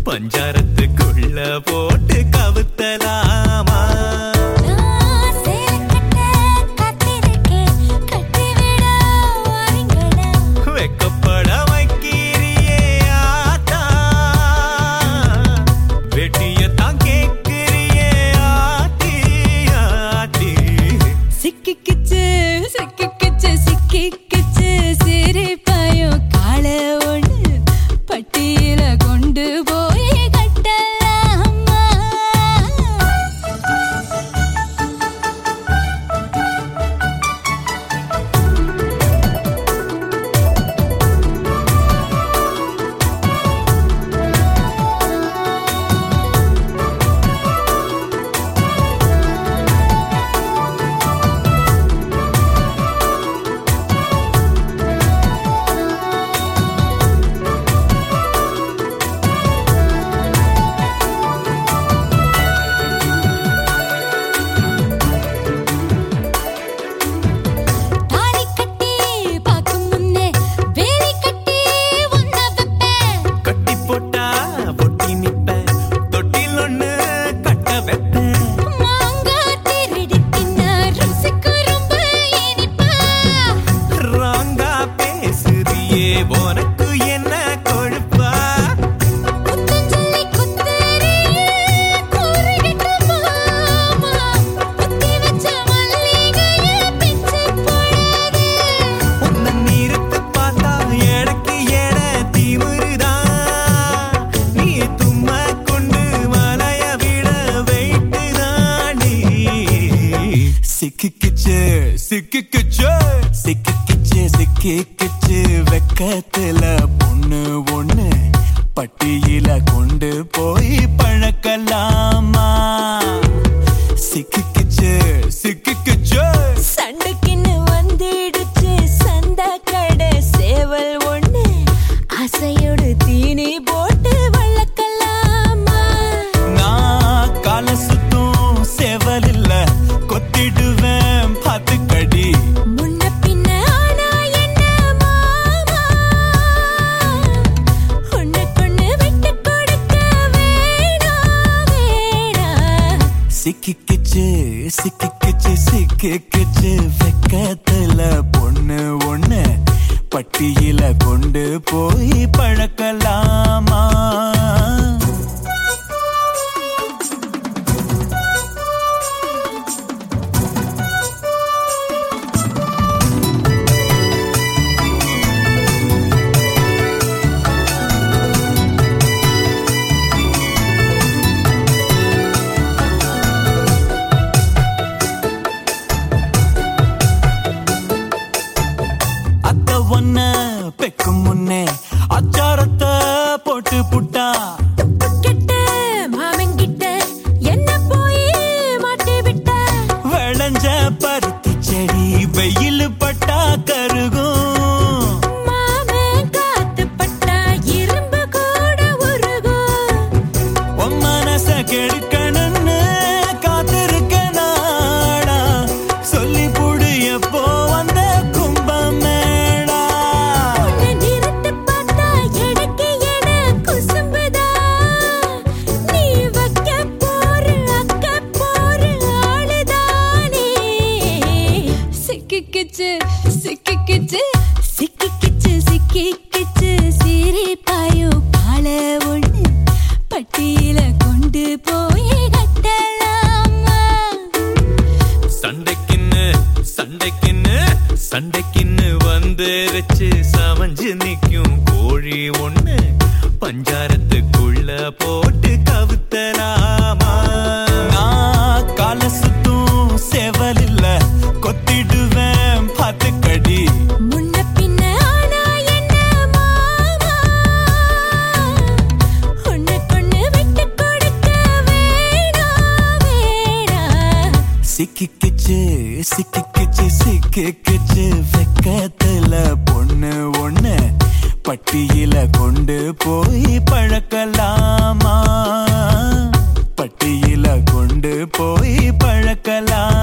பஞ்சாரத்துக்குள்ள போட்டு கவுத்தலாமா நான் சேலக்கட்ட காத்திருக்கேன் கட்டிவிட வாருங்களா வெக்கப்பட வைக்கிறியே ஆத்தா வெட்டியத்தான் கேட்கிறியே ஆத்தி ஆத்தி சிக்கிக்கிச்சு சிக்கிக்கிச்சு சிக்கிக்கிச்சு சிரிப்பாயும் கால ஒண்ணு பட்டியல கொண்டு போய் கட்டலாமா தாலி கட்டி பார்க்கும் முன்னே வேலி கட்டி உன்ன வைப்பேன் கட்டி போட்டா பொட்டி நிப்பேன் தொட்டில் ஒண்ணு கட்ட வைப்பேன் மாங்காய் திருடி தின்ன ருசிக்கு ரொம்ப இனிப்பா ராங்கா பேசுறியே உனக்கு என்ன கொழுப்பா குத்தஞ்சலி குத்தறியே கூறுகிட்ட மாமா குத்தி வச்ச மல்லிகைய பிச்சு போடாதே உன்னை நிறுத்து பார்த்தா எனக்கு என திமிருதான் நீ தும்ம கொண்டு மலைய விட வெயிட்டு தாண்டி சிக்கிக்கிச்சு சிக்கிக்கிச்சு சிக்கிக்கிச்சு சிக்கிக்கிச்சு வெக்கத்துல பொண்ணு ஒண்ணு பட்டியில கொண்டு போய் பழக்கலாமா சிக்கிக்கிச்சு சிக்கிக்கிச்சு சண்டைக்குன்னு வந்துடுச்சு சந்தா கடை சேவல் ஒண்ணு ஆசையோடு தீனி போட்டு வளர்க்கலாமா நான் கால சுத்தும் செவல் இல்ல கொத்திடுவேன் பார்த்து கடி முன்ன பின்ன ஆனா என்ன மாமா உன்னைக்கொன்னு விட்டு கொடுக்க வேணாம் வேணாம் சிக்கிக்கிச்சு சிக்கிக்கிச்சு சிக்கிக்கிச்சு வெக்கத்துல பொண்ணு ஒண்ணு பட்டியில கொண்டு போய் பழக்கலாமா அத்த ஒன்ன பெக்கும் முன்னே அச்சாரத்தை போட்டு புட்டா கெட்ட மாமங்கிட்ட என்ன போய் மாட்டி விட்ட விளைஞ்ச பருத்தி செடி வெயில் பட்டா கருகும் மாமன் காத்து பட்டா இரும்பு கூட உருகும் உன் மனச கெடுக்கணும்னு காத்திருக்க நாடா சொல்லி புடு எப்போ வந்த கும்பமேடா உன்னை நிறுத்து பார்த்தா எனக்கு என குசும்புதா நீ வைக்க போற அக்க போற ஆளுதானே சிக்கிக்கிச்சு சிக்கிக்கிச்சு சிக்கிக்கிச்சு சிக்கிக்கிச்சு சிரிப்பாயோ கால ஒண்ணு பட்டியல கொண்டு போய் கட்டலாமா சண்டைக்குன்னு சண்டைக்குன்னு சண்டைக்குன்னு வந்துருச்சு சமஞ்சு நிக்கும் கோழி ஒண்ணு பஞ்சாரத்துக்குள்ள போட்டு கவுத்தலாமா நான் கால சுத்தும் செவல் இல்ல கொத்திடுவேன் பார்த்து கடி முன்ன பின்ன ஆனா என்ன மாமா உன்னைக்கொன்னு விட்டு கொடுக்க வேணாம் வேணாம் சிக்கிக்கிச்சு சிக்கிக்கிச்சு சிக்கிக்கிச்சு வெக்கத்துல பொண்ணு ஒண்ணு பட்டியில கொண்டு போய் பழக்கலாமா பட்டியில கொண்டு போய் பழக்கலாம்